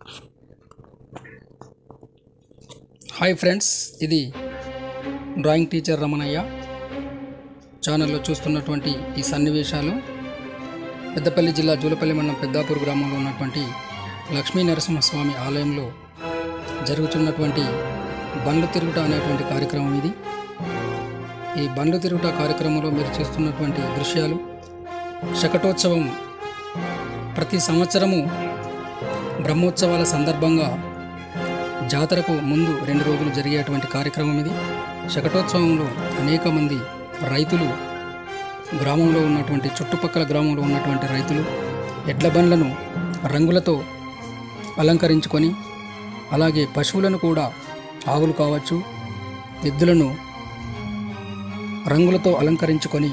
Hi friends ఇది drawing teacher Ramanaiah ఛానల్లో చూస్తున్నటువంటి ఈ సన్నివేశాలు పెద్దపల్లి జిల్లా జూలపల్లి మండలం పెద్దాపూర్ గ్రామంలో ఉన్నటువంటి లక్ష్మీ నరసింహస్వామి ఆలయంలో జరుగుతున్నటువంటి బండ్లు తిరుగుట అనేటువంటి కార్యక్రమం ఇది ఈ బండ్లు తిరుగుట కార్యక్రమంలో మీరు చూస్తున్నటువంటి దృశ్యాలు శకటోత్సవం ప్రతి సంవత్సరము బ్రహ్మోత్సవాల సందర్భంగా జాతరకు ముందు రెండు రోజులు జరిగేటువంటి కార్యక్రమం ఇది శకటోత్సవంలో అనేక మంది రైతులు గ్రామంలో ఉన్నటువంటి చుట్టుపక్కల గ్రామంలో ఉన్నటువంటి రైతులు ఎడ్ల బండ్లను రంగులతో అలంకరించుకొని అలాగే పశువులను కూడా ఆవులు కావచ్చు ఎద్దులను రంగులతో అలంకరించుకొని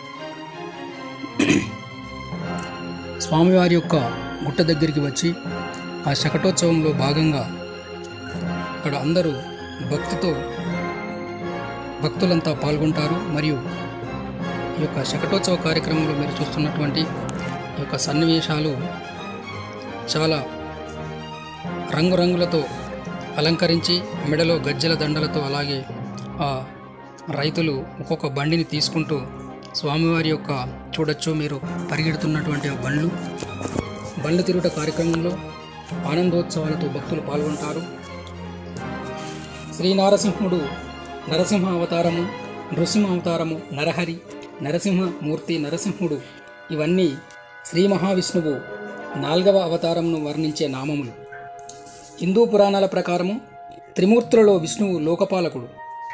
స్వామివారి యొక్క గుట్ట దగ్గరికి వచ్చి ఆ శకటోత్సవంలో భాగంగా అక్కడ అందరూ భక్తితో భక్తులంతా పాల్గొంటారు మరియు ఈ యొక్క శకటోత్సవ కార్యక్రమంలో మీరు చూస్తున్నటువంటి ఈ యొక్క సన్నివేశాలు చాలా రంగురంగులతో అలంకరించి మెడలో గజ్జెల దండలతో అలాగే ఆ రైతులు ఒక్కొక్క బండిని తీసుకుంటూ స్వామివారి యొక్క చూడొచ్చు మీరు పరిగెడుతున్నటువంటి ఆ బండ్లు బండ్లు తిరుగుట కార్యక్రమంలో ఆనందోత్సవాలతో భక్తులు పాల్గొంటారు శ్రీ నారసింహుడు నరసింహ అవతారము నృసింహ అవతారము నరహరి నరసింహమూర్తి నరసింహుడు ఇవన్నీ శ్రీ మహావిష్ణువు నాల్గవ అవతారంను వర్ణించే నామములు హిందూ పురాణాల ప్రకారము త్రిమూర్తులలో విష్ణువు లోకపాలకుడు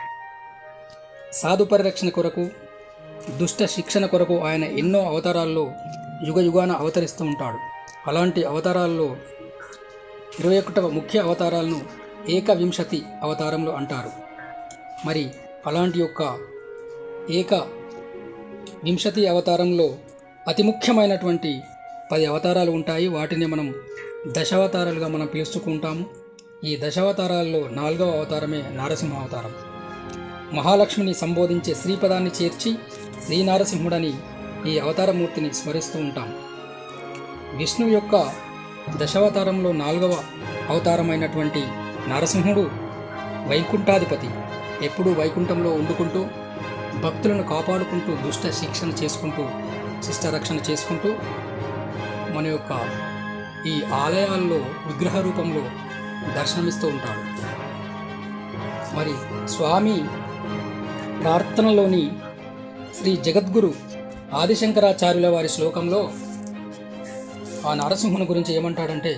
సాధు పరిరక్షణ కొరకు దుష్ట శిక్షణ కొరకు ఆయన ఎన్నో అవతారాల్లో యుగ యుగాన అవతరిస్తూ ఉంటాడు అలాంటి అవతారాల్లో ఇరవై ఒకటవ ముఖ్య అవతారాలను ఏకవింశతి అవతారంలో అంటారు మరి అలాంటి యొక్క ఏక వింశతి అవతారంలో అతి ముఖ్యమైనటువంటి పది అవతారాలు ఉంటాయి వాటిని మనం దశావతారాలుగా మనం పిలుచుకుంటాము ఈ దశావతారాల్లో నాలుగవ అవతారమే నారసింహ అవతారం మహాలక్ష్మిని సంబోధించే శ్రీపదాన్ని చేర్చి శ్రీ నారసింహుడని ఈ అవతారమూర్తిని స్మరిస్తూ ఉంటాం విష్ణువు యొక్క దశావతారంలో నాలుగవ అవతారమైనటువంటి నరసింహుడు వైకుంఠాధిపతి ఎప్పుడూ వైకుంఠంలో వండుకుంటూ భక్తులను కాపాడుకుంటూ దుష్ట శిక్షణ చేసుకుంటూ శిష్టరక్షణ చేసుకుంటూ మన యొక్క ఈ ఆలయాల్లో విగ్రహ రూపంలో దర్శనమిస్తూ ఉంటాడు మరి స్వామి ప్రార్థనలోని శ్రీ జగద్గురు ఆదిశంకరాచార్యుల వారి శ్లోకంలో ఆ నరసింహుని గురించి ఏమంటాడంటే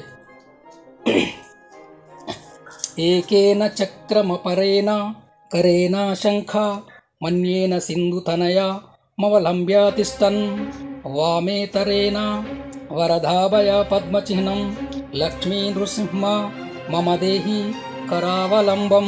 ఏకేన చక్రమపరేణ కరేణ శంఖ మన్యేన సింధుతనయ మవలంబ్యాతిష్టన్ వామేతరేణ వరదాభయ పద్మచిహ్నం లక్ష్మీ నృసింహ మమ దేహి కరావలంబం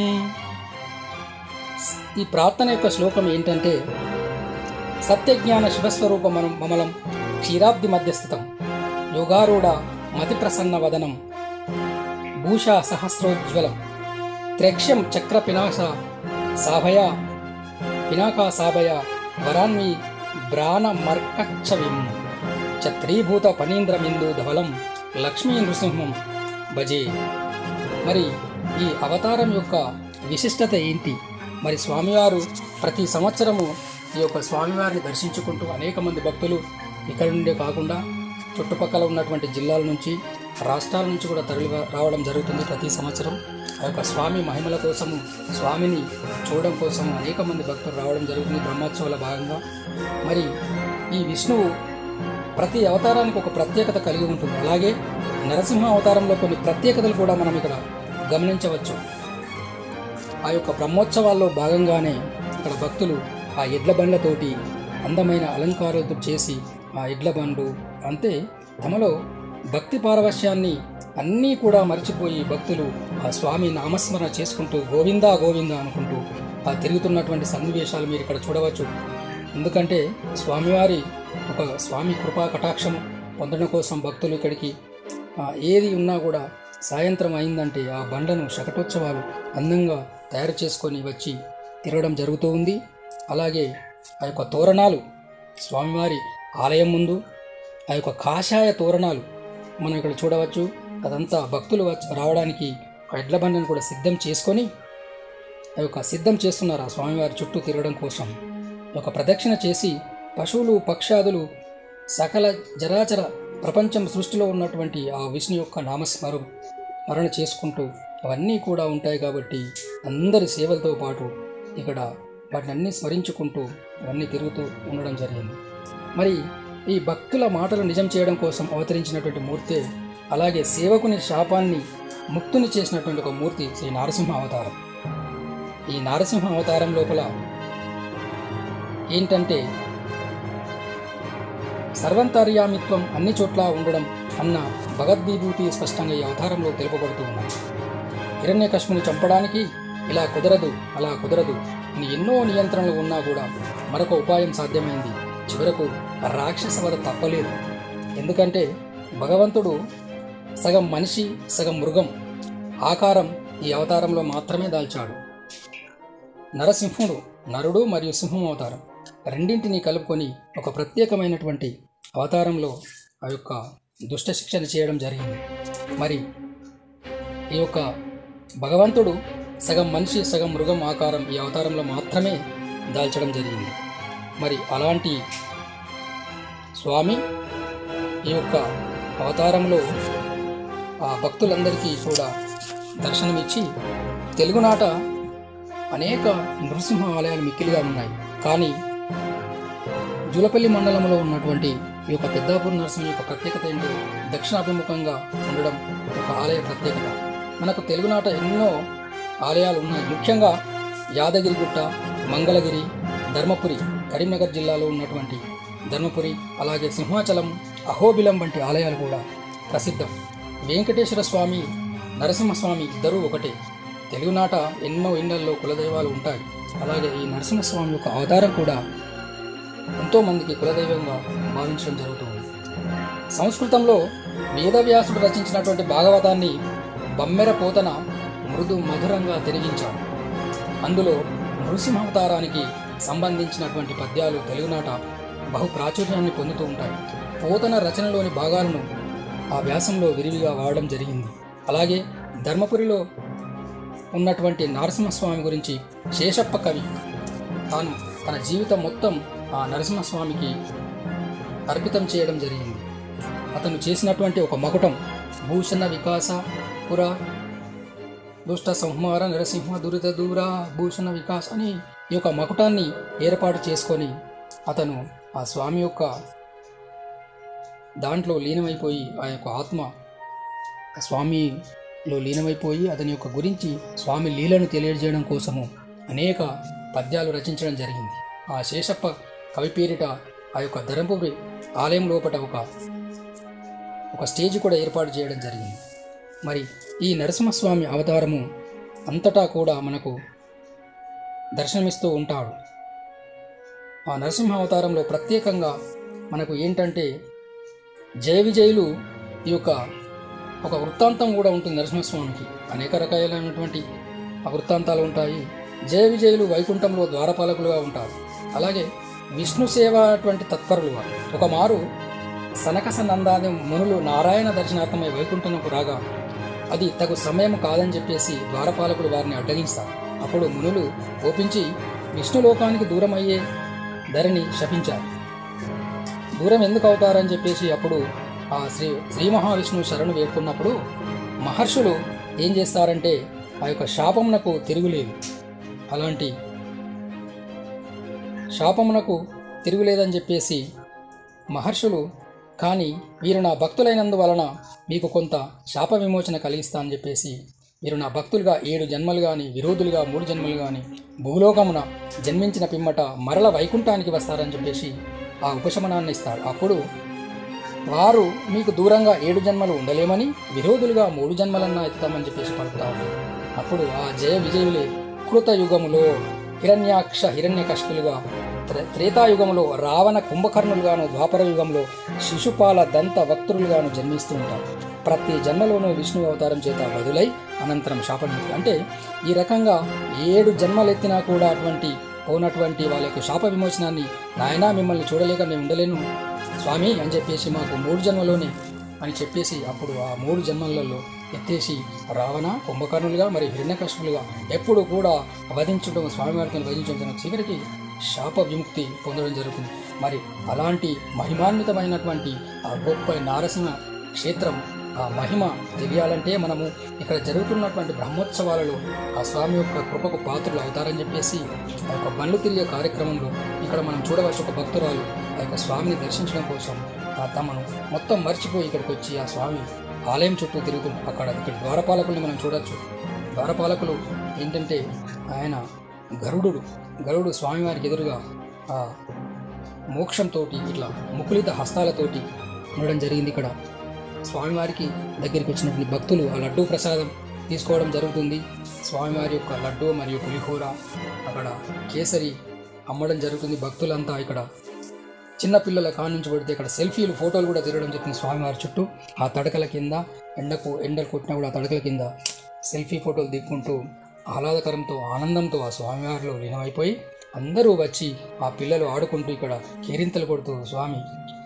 ఈ ప్రార్థన యొక్క శ్లోకం ఏంటంటే సత్యజ్ఞాన శివస్వరూప మనం మమలం క్షీరాబ్ది మధ్యస్థితం యోగారూఢ మతి ప్రసన్న వదనం భూషా సహస్రోజ్వలం త్రక్ష్యం చక్ర పినాశ సాభయ పినాకా సాభయ వరాన్వి బ్రాణ మర్కచ్చవిం ఛత్రీభూత పనీంద్రమిందు ధవలం లక్ష్మీ నృసింహం భజే మరి ఈ అవతారం యొక్క విశిష్టత ఏంటి మరి స్వామివారు ప్రతి సంవత్సరము ఈ యొక్క స్వామివారిని దర్శించుకుంటూ అనేక మంది భక్తులు ఇక్కడి నుండే కాకుండా చుట్టుపక్కల ఉన్నటువంటి జిల్లాల నుంచి రాష్ట్రాల నుంచి కూడా తరలి రావడం జరుగుతుంది ప్రతి సంవత్సరం ఆ యొక్క స్వామి మహిమల కోసము స్వామిని చూడడం కోసం అనేక మంది భక్తులు రావడం జరుగుతుంది బ్రహ్మోత్సవాల భాగంగా మరి ఈ విష్ణువు ప్రతి అవతారానికి ఒక ప్రత్యేకత కలిగి ఉంటుంది అలాగే నరసింహ అవతారంలో కొన్ని ప్రత్యేకతలు కూడా మనం ఇక్కడ గమనించవచ్చు ఆ యొక్క బ్రహ్మోత్సవాల్లో భాగంగానే ఇక్కడ భక్తులు ఆ ఎడ్ల బండ్లతోటి అందమైన అలంకారాలతో చేసి ఆ ఎడ్ల బండ్లు అంతే తమలో భక్తి పారవశ్యాన్ని అన్నీ కూడా మర్చిపోయి భక్తులు ఆ స్వామి నామస్మరణ చేసుకుంటూ గోవిందా గోవిందా అనుకుంటూ ఆ తిరుగుతున్నటువంటి సన్నివేశాలు మీరు ఇక్కడ చూడవచ్చు ఎందుకంటే స్వామివారి ఒక స్వామి కృపా కటాక్షం పొందడం కోసం భక్తులు ఇక్కడికి ఆ, ఏది ఉన్నా కూడా సాయంత్రం అయిందంటే ఆ బండను శకటోత్సవాలు అందంగా తయారు చేసుకొని వచ్చి తిరగడం జరుగుతూ ఉంది అలాగే ఆ యొక్క తోరణాలు స్వామివారి ఆలయం ముందు ఆ యొక్క కాషాయ తోరణాలు మనం ఇక్కడ చూడవచ్చు అదంతా భక్తులు వచ్చి రావడానికి ఒక ఎడ్ల బండిని కూడా సిద్ధం చేసుకొని ఆ యొక్క సిద్ధం చేస్తున్నారు ఆ స్వామివారి చుట్టూ తిరగడం కోసం ఒక ప్రదక్షిణ చేసి పశువులు పక్షాదులు సకల జరాచర ప్రపంచం సృష్టిలో ఉన్నటువంటి ఆ విష్ణు యొక్క నామస్మరు స్మరణ చేసుకుంటూ అవన్నీ కూడా ఉంటాయి కాబట్టి అందరి సేవలతో పాటు ఇక్కడ వాటిని అన్నీ స్మరించుకుంటూ అవన్నీ తిరుగుతూ ఉండడం జరిగింది మరి ఈ భక్తుల మాటలు నిజం చేయడం కోసం అవతరించినటువంటి మూర్తే అలాగే సేవకుని శాపాన్ని ముక్తుని చేసినటువంటి ఒక మూర్తి శ్రీ నారసింహ అవతారం ఈ నారసింహ అవతారం లోపల ఏంటంటే సర్వంతర్యామిత్వం అన్ని చోట్ల ఉండడం అన్న భగవద్విభూతి స్పష్టంగా ఈ అవతారంలో తెలుపబడుతూ ఉన్నాయి హిరణ్యకశ్ముని చంపడానికి ఇలా కుదరదు అలా కుదరదు అని ఎన్నో నియంత్రణలు ఉన్నా కూడా మరొక ఉపాయం సాధ్యమైంది చివరకు రాక్షస వధ తప్పలేదు ఎందుకంటే భగవంతుడు సగం మనిషి సగం మృగం ఆకారం ఈ అవతారంలో మాత్రమే దాల్చాడు నరసింహుడు నరుడు మరియు సింహం అవతారం రెండింటినీ కలుపుకొని ఒక ప్రత్యేకమైనటువంటి అవతారంలో ఆ యొక్క దుష్ట శిక్షణ చేయడం జరిగింది మరి ఈ యొక్క భగవంతుడు సగం మనిషి సగం మృగం ఆకారం ఈ అవతారంలో మాత్రమే దాల్చడం జరిగింది మరి అలాంటి స్వామి ఈ యొక్క అవతారంలో ఆ భక్తులందరికీ కూడా దర్శనమిచ్చి తెలుగునాట అనేక నృసింహ ఆలయాలు మిక్కిలిగా ఉన్నాయి కానీ జూలపల్లి మండలంలో ఉన్నటువంటి ఈ యొక్క పెద్దాపూర్ నరసింహ యొక్క ప్రత్యేకత ఏంటి దక్షిణాభిముఖంగా ఉండడం ఒక ఆలయ ప్రత్యేకత మనకు తెలుగునాట ఎన్నో ఆలయాలు ఉన్నాయి ముఖ్యంగా యాదగిరిగుట్ట మంగళగిరి ధర్మపురి కరీంనగర్ జిల్లాలో ఉన్నటువంటి ధర్మపురి అలాగే సింహాచలం అహోబిలం వంటి ఆలయాలు కూడా ప్రసిద్ధం వెంకటేశ్వర స్వామి నరసింహస్వామి ఇద్దరూ ఒకటే తెలుగునాట ఎన్నో ఇళ్లల్లో కులదైవాలు ఉంటాయి అలాగే ఈ నరసింహస్వామి యొక్క అవతారం కూడా ఎంతో మందికి కులదైవంగా భావించడం జరుగుతుంది సంస్కృతంలో వేదవ్యాసుడు రచించినటువంటి భాగవతాన్ని బమ్మెర పోతన మృదు మధురంగా తిరిగించాడు అందులో నృసింహావతారానికి సంబంధించినటువంటి పద్యాలు తెలుగునాట బహు ప్రాచుర్యాన్ని పొందుతూ ఉంటాయి పోతన రచనలోని భాగాలను ఆ వ్యాసంలో విరివిగా వాడడం జరిగింది అలాగే ధర్మపురిలో ఉన్నటువంటి నరసింహస్వామి గురించి శేషప్ప కవి తాను తన జీవితం మొత్తం ఆ నరసింహస్వామికి అర్పితం చేయడం జరిగింది అతను చేసినటువంటి ఒక మకుటం భూషణ వికాస పుర దుష్ట సంహార నరసింహ దురిత దూర భూషణ వికాస్ అని ఈ యొక్క మకుటాన్ని ఏర్పాటు చేసుకొని అతను ఆ స్వామి యొక్క దాంట్లో లీనమైపోయి ఆ యొక్క ఆత్మ ఆ స్వామిలో లీనమైపోయి అతని యొక్క గురించి స్వామి లీలను తెలియజేయడం కోసము అనేక పద్యాలు రచించడం జరిగింది ఆ శేషప్ప కవి పేరిట ఆ యొక్క ధర్మపురి ఆలయం లోపల ఒక ఒక స్టేజ్ కూడా ఏర్పాటు చేయడం జరిగింది మరి ఈ నరసింహస్వామి అవతారము అంతటా కూడా మనకు దర్శనమిస్తూ ఉంటాడు ఆ నరసింహ అవతారంలో ప్రత్యేకంగా మనకు ఏంటంటే జయ విజయులు ఈ యొక్క ఒక వృత్తాంతం కూడా ఉంటుంది నరసింహస్వామికి అనేక రకాలైనటువంటి ఆ వృత్తాంతాలు ఉంటాయి జయ విజయులు వైకుంఠంలో ద్వారపాలకులుగా ఉంటారు అలాగే విష్ణు సేవ అటువంటి తత్పరులు వారు. ఒక మారు సనక సనందాది మునులు నారాయణ దర్శనార్థమై వైకుంఠంకు రాగా అది తగు సమయం కాదని చెప్పేసి ద్వారపాలకులు వారిని అడ్డగిస్తారు అప్పుడు మునులు ఓపించి విష్ణులోకానికి దూరం అయ్యే ధరిని శపించారు దూరం ఎందుకు అవుతారని చెప్పేసి అప్పుడు ఆ శ్రీ శ్రీ మహావిష్ణువు శరణు వేడుకున్నప్పుడు మహర్షులు ఏం చేస్తారంటే ఆ యొక్క శాపమునకు తిరుగులేదు అలాంటి శాపమునకు తిరుగులేదని చెప్పేసి మహర్షులు కానీ వీరు నా భక్తులైనందువలన మీకు కొంత శాప విమోచన కలిగిస్తానని చెప్పేసి మీరు నా భక్తులుగా ఏడు జన్మలు కానీ విరోధులుగా మూడు జన్మలు కానీ భూలోకమున జన్మించిన పిమ్మట మరల వైకుంఠానికి వస్తారని చెప్పేసి ఆ ఉపశమనాన్ని ఇస్తారు అప్పుడు వారు మీకు దూరంగా ఏడు జన్మలు ఉండలేమని విరోధులుగా మూడు జన్మలన్నా ఎత్తుతామని చెప్పేసి పలుకుతారు అప్పుడు ఆ జయ విజయులే కృత యుగములో హిరణ్యాక్ష హిరణ్యకష్పులుగా త్రే- త్రేతాయుగములో రావణ కుంభకర్ణులుగాను ద్వాపర యుగంలో శిశుపాల దంత వక్తులుగాను జన్మిస్తూ ఉంటారు ప్రతి జన్మలోనూ విష్ణు అవతారం చేత బదులై అనంతరం శాపముక్తి అంటే ఈ రకంగా ఏడు జన్మలెత్తినా కూడా అటువంటి పోనటువంటి వాళ్ళ యొక్క శాప విమోచనాన్ని నాయనా మిమ్మల్ని చూడలేక మేము ఉండలేను స్వామి అని చెప్పేసి మాకు మూడు జన్మలోనే అని చెప్పేసి అప్పుడు ఆ మూడు జన్మలలో ఎత్తేసి రావణ కుంభకర్ణులుగా మరి హిరణ్యకశులుగా ఎప్పుడు కూడా వధించడం స్వామివారిని వధించడం జరుగుతుంది చివరికి శాప విముక్తి పొందడం జరుగుతుంది మరి అలాంటి మహిమాన్వితమైనటువంటి ఆ గొప్ప నారసింహ క్షేత్రం ఆ మహిమ తెలియాలంటే మనము ఇక్కడ జరుగుతున్నటువంటి బ్రహ్మోత్సవాలలో ఆ స్వామి యొక్క కృపకు పాత్రలు అవుతారని చెప్పేసి ఆ యొక్క బండ్లు తిరిగే కార్యక్రమంలో ఇక్కడ మనం చూడవచ్చు ఒక భక్తురాలు ఆ యొక్క స్వామిని దర్శించడం కోసం ఆ తమను మొత్తం మర్చిపోయి ఇక్కడికి వచ్చి ఆ స్వామి ఆలయం చుట్టూ తిరుగుతూ అక్కడ ఇక్కడ ద్వారపాలకుల్ని మనం చూడొచ్చు ద్వారపాలకులు ఏంటంటే ఆయన గరుడు గరుడు స్వామివారికి ఎదురుగా ఆ మోక్షంతో ఇట్లా ముకులిత హస్తాలతోటి ఉండడం జరిగింది ఇక్కడ స్వామివారికి దగ్గరికి వచ్చినటువంటి భక్తులు ఆ లడ్డూ ప్రసాదం తీసుకోవడం జరుగుతుంది స్వామివారి యొక్క లడ్డు మరియు పులిహోర అక్కడ కేసరి అమ్మడం జరుగుతుంది భక్తులంతా ఇక్కడ చిన్న పిల్లల కానుంచి పడితే ఇక్కడ సెల్ఫీలు ఫోటోలు కూడా తిరగడం జరుగుతుంది స్వామివారి చుట్టూ ఆ తడకల కింద ఎండకు ఎండలు కొట్టినా కూడా ఆ తడకల కింద సెల్ఫీ ఫోటోలు దిక్కుంటూ ఆహ్లాదకరంతో ఆనందంతో ఆ స్వామివారిలో లీనమైపోయి అందరూ వచ్చి ఆ పిల్లలు ఆడుకుంటూ ఇక్కడ కేరింతలు కొడుతూ స్వామి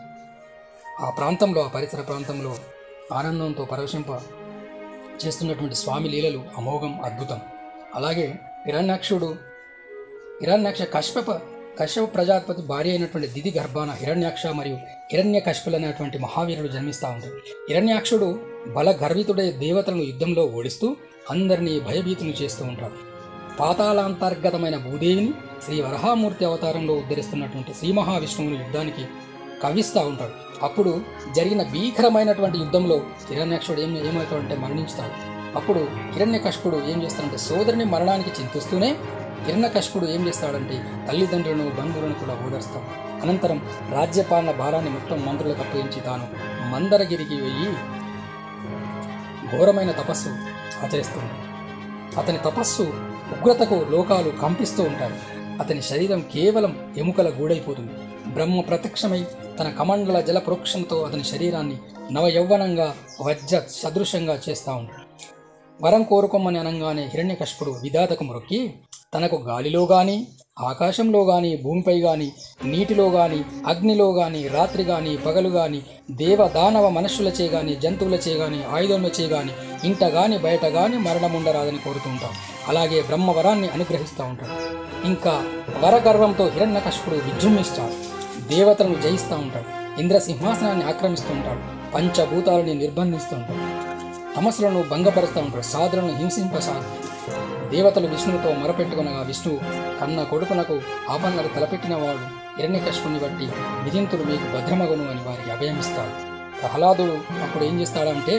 ఆ ప్రాంతంలో ఆ పరిసర ప్రాంతంలో ఆనందంతో పరవశింప చేస్తున్నటువంటి స్వామి లీలలు అమోఘం అద్భుతం అలాగే హిరణ్యాక్షుడు హిరణ్యాక్ష కశ్యప కశ్యప ప్రజాపతి భార్య అయినటువంటి దిది గర్భాన హిరణ్యాక్ష మరియు హిరణ్య కశ్యపులు అనేటువంటి మహావీరుడు జన్మిస్తూ ఉంటాడు హిరణ్యాక్షుడు బల గర్వితుడై దేవతలను యుద్ధంలో ఓడిస్తూ అందరినీ భయభీతులు చేస్తూ ఉంటాడు పాతాళాంతర్గతమైన భూదేవిని శ్రీ వరహామూర్తి అవతారంలో ఉద్ధరిస్తున్నటువంటి శ్రీ మహావిష్ణువుని యుద్ధానికి కవిస్తూ ఉంటాడు అప్పుడు జరిగిన భీకరమైనటువంటి యుద్ధంలో హిరణ్యాక్షుడు ఏం ఏమవుతాడంటే మరణించుతాడు అప్పుడు హిరణ్యకశిపుడు ఏం చేస్తాడంటే సోదరుని మరణానికి చింతిస్తూనే హిరణ్యకశిపుడు ఏం చేస్తాడంటే తల్లిదండ్రులను బంధువులను కూడా ఓదర్స్తాడు అనంతరం రాజ్యపాలన భారాన్ని మొత్తం మంత్రులకు అప్పగించి తాను మందరగిరికి వెయ్యి ఘోరమైన తపస్సు ఆచరిస్తుంది అతని తపస్సు ఉగ్రతకు లోకాలు కంపిస్తూ ఉంటాయి అతని శరీరం కేవలం ఎముకల గూడైపోతుంది బ్రహ్మ ప్రత్యక్షమై తన కమండల జల ప్రోక్షణతో అతని శరీరాన్ని నవయౌవనంగా వజ్ర సదృశంగా చేస్తూ ఉంటాడు వరం కోరుకోమని అనగానే హిరణ్యకశిపుడు విధాతకు మొక్కి తనకు గాలిలో గాని ఆకాశంలో గాని భూమిపై గాని నీటిలో గాని అగ్నిలో గాని రాత్రి గాని పగలు గాని దేవ దానవ మనుషులచే గాని జంతువులచే గాని ఆయుధములచే గాని ఇంట గాని బయట గాని మరణముండరాదని కోరుతుంటాం అలాగే బ్రహ్మవరాన్ని అనుగ్రహిస్తూ ఉంటాడు ఇంకా వరగర్వంతో హిరణ్యకశిపుడు విజృంభిస్తాడు దేవతలను జయిస్తూ ఉంటాడు ఇంద్ర సింహాసనాన్ని ఆక్రమిస్తూ ఉంటాడు పంచభూతాలని నిర్బంధిస్తూ ఉంటాడు తమస్సులను భంగపరుస్తూ ఉంటాడు సాధులను హింసింపసాదు దేవతలు విష్ణువుతో మొరపెట్టుకునగా విష్ణువు కన్న కొడుకునకు ఆపన్నలు తలపెట్టిన వాడు హిరణ్యకశిపుని బట్టి విధింతుడు మీకు భద్రమగును అని వారికి అభయమిస్తాడు ప్రహ్లాదుడు అప్పుడు ఏం చేస్తాడంటే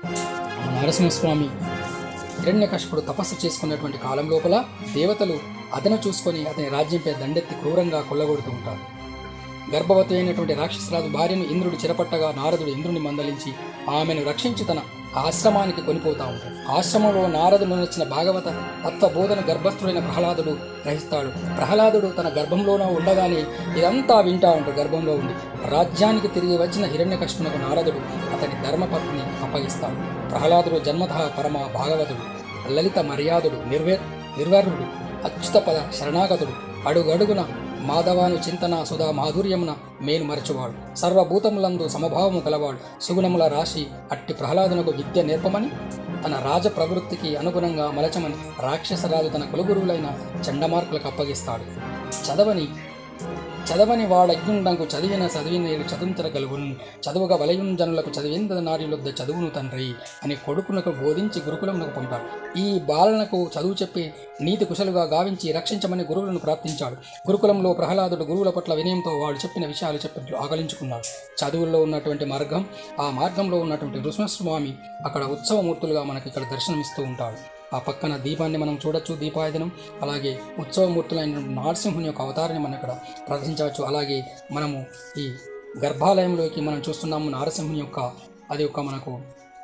ఆ నరసింహస్వామి హిరణ్యకశిపుడు తపస్సు చేసుకున్నటువంటి కాలం లోపల దేవతలు అతను చూసుకొని అతని రాజ్యంపై దండెత్తి క్రూరంగా కొల్లగొడుతూ ఉంటారు గర్భవతి అయినటువంటి రాక్షసరాజు భార్యను ఇంద్రుడు చిరపట్టగా నారదుడు ఇంద్రుని మందలించి ఆమెను రక్షించి తన ఆశ్రమానికి కొనిపోతా ఉంటాడు ఆశ్రమంలో నారదుడు నచ్చిన భాగవత తత్వబోధన గర్భస్థుడైన ప్రహ్లాదుడు గ్రహిస్తాడు ప్రహ్లాదుడు తన గర్భంలోనూ ఉండగానే ఇదంతా వింటా ఉంటాడు గర్భంలో ఉండి రాజ్యానికి తిరిగి వచ్చిన హిరణ్యకృష్ణునకు నారదుడు అతని ధర్మపత్ని అప్పగిస్తాడు ప్రహ్లాదుడు జన్మతః పరమ భాగవతుడు లలిత మర్యాదుడు నిర్వే నిర్వర్ణుడు అచ్యుతపద శరణాగతుడు అడుగడుగున మాధవాను చింతన సుధా మాధుర్యమున మేలు మరచువాడు సర్వభూతములందు సమభావము కలవాడు సుగుణముల రాశి అట్టి ప్రహ్లాదునకు విద్య నేర్పమని తన రాజ ప్రవృత్తికి అనుగుణంగా మలచమని రాక్షసరాజు తన కులగురువులైన చండమార్కులకు అప్పగిస్తాడు చదవని చదవని వాడజ్ఞుండంకు చదివిన చదివిన చదువుతరగలుగును చదువుగా వలయున్ జనులకు చదివింద నార్యులొద్ద చదువును తండ్రి అని కొడుకునకు బోధించి గురుకులమునకు పంపాడు ఈ బాలనకు చదువు చెప్పి నీతి కుశలుగా గావించి రక్షించమని గురువులను ప్రార్థించాడు గురుకులంలో ప్రహ్లాదుడు గురువుల పట్ల వినయంతో వాడు చెప్పిన విషయాలు చెప్పినట్లు ఆకలించుకున్నాడు చదువుల్లో ఉన్నటువంటి మార్గం ఆ మార్గంలో ఉన్నటువంటి నృసింహస్వామి అక్కడ ఉత్సవమూర్తులుగా మనకి ఇక్కడ దర్శనమిస్తూ ఉంటాడు ఆ పక్కన దీపాన్ని మనం చూడొచ్చు దీపాయదనం అలాగే ఉత్సవమూర్తులైన నరసింహుని యొక్క అవతారాన్ని మనం ఇక్కడ ప్రదర్శించవచ్చు అలాగే మనము ఈ గర్భాలయంలోకి మనం చూస్తున్నాము నరసింహుని యొక్క అది ఒక మనకు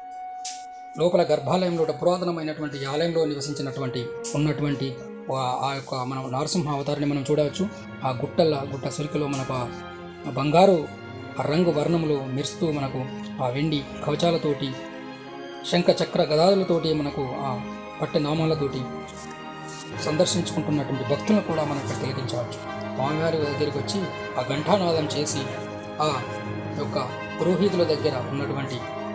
లోపల గర్భాలయంలో ఒక పురాతనమైనటువంటి ఈ ఆలయంలో నివసించినటువంటి ఉన్నటువంటి ఆ- ఆ యొక్క మనం నరసింహ అవతారాన్ని మనం చూడవచ్చు ఆ గుట్టల గుట్ట సురికలో మనకు ఆ బంగారు రంగు వర్ణములు మెరుస్తూ మనకు ఆ వెండి కవచాలతోటి శంఖ చక్ర గదాదులతోటి మనకు ఆ పట్టె నామాలతోటి సందర్శించుకుంటున్నటువంటి భక్తులను కూడా మనం ఇక్కడ తిలకించవచ్చు స్వామివారి దగ్గరికి వచ్చి ఆ ఘంటానాదం చేసి ఆ యొక్క పురోహితుల దగ్గర ఉన్నటువంటి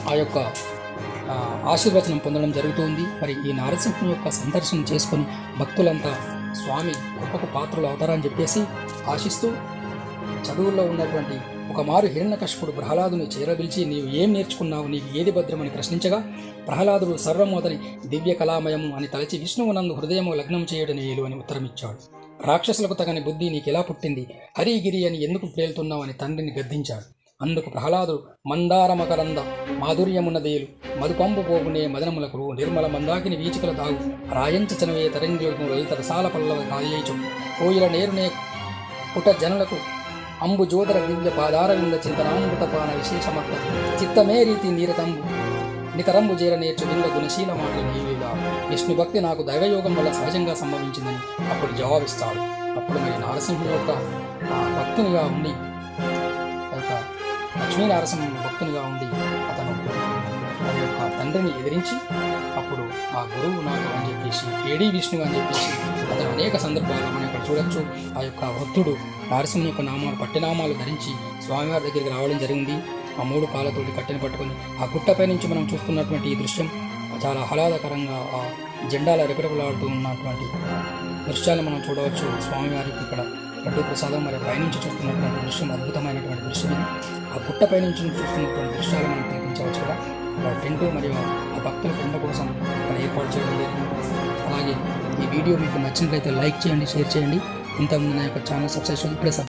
ఆ యొక్క ఆ, ఆశీర్వచనం పొందడం జరుగుతుంది మరి ఈ నారసింహం యొక్క సందర్శనం చేసుకొని భక్తులంతా స్వామి గొప్పకు పాత్రలు అవుతారని చెప్పేసి ఆశిస్తూ చదువుల్లో ఉన్నటువంటి ఒక మారు హిరణ్యకశపుడు ప్రహ్లాదుని చేరబిల్చి నీవు ఏం నేర్చుకున్నావు నీకు ఏది భద్రమని ప్రశ్నించగా ప్రహ్లాదుడు సర్వమోదని దివ్య కళామయము అని తలచి విష్ణువునందు హృదయము లగ్నం చేయడం ఏలు అని ఉత్తరమిచ్చాడు రాక్షసులకు తగని బుద్ధి నీకెలా పుట్టింది హరిగిరి అని ఎందుకు పేలుతున్నావు అని తండ్రిని గద్దించాడు అందుకు ప్రహ్లాదుడు మందార మకరంద మాధుర్యమున్నదేలు మధుపంపు పోగునే మదనములకు నిర్మల మందాకిని వీచికల దాగు రాయంచ చనవే తరంగులకు లలిత రసాల పల్లవ కాయేచు కోయిల నేరునే పుట జనులకు అంబు జోదర దివ్య పాదార వింద చింతనామృత పాన విశేషమత్త చిత్తమే రీతి నీరతంబు నితరంబు చేర నేర్చు వింద గుణశీల మాటలు నీవిగా విష్ణు భక్తి నాకు దైవయోగం వల్ల సహజంగా సంభవించిందని అప్పుడు జవాబిస్తాడు అప్పుడు మరి నారసింహుడు యొక్క ఆ భక్తునిగా ఉండి ఆ యొక్క లక్ష్మీ నరసింహ భక్తునిగా ఉండి అతను తన యొక్క తండ్రిని ఎదిరించి అప్పుడు ఆ గురువు నాకు అని చెప్పేసి ఏడీ విష్ణు అని చెప్పేసి అతను అనేక సందర్భాల్లో మనం ఇక్కడ చూడొచ్చు ఆ యొక్క భక్తుడు నరసింహ యొక్క నామాలు పట్టినామాలు ధరించి స్వామివారి దగ్గరికి రావడం జరిగింది ఆ మూడు కాళ్ళతోటి కట్టెను పట్టుకొని ఆ గుట్టపై నుంచి మనం చూస్తున్నటువంటి ఈ దృశ్యం చాలా ఆహ్లాదకరంగా ఆ జెండాల రెపరెపలాడుతూ ఉన్నటువంటి దృశ్యాన్ని మనం చూడవచ్చు స్వామివారికి ఇక్కడ లడ్డు ప్రసాదం మరి పైనుంచి చూస్తున్నటువంటి దృశ్యం అద్భుతమైనటువంటి దృశ్యం ఇది ఆ గుట్ట పైనుంచి చూస్తున్నటువంటి దృశ్యాలు మనం కనిపించవచ్చు కూడా ఇక్కడ టెంట్ మరియు ఆ భక్తుల టెంట్ కోసం ఇక్కడ ఏర్పాటు చేయడం జరిగింది అలాగే ఈ వీడియో మీకు నచ్చినట్లయితే లైక్ చేయండి షేర్ చేయండి ఇంతకుముందు నా యొక్క ఛానల్ సబ్స్క్రైబ్ చేయండి ఇప్పుడే సబ్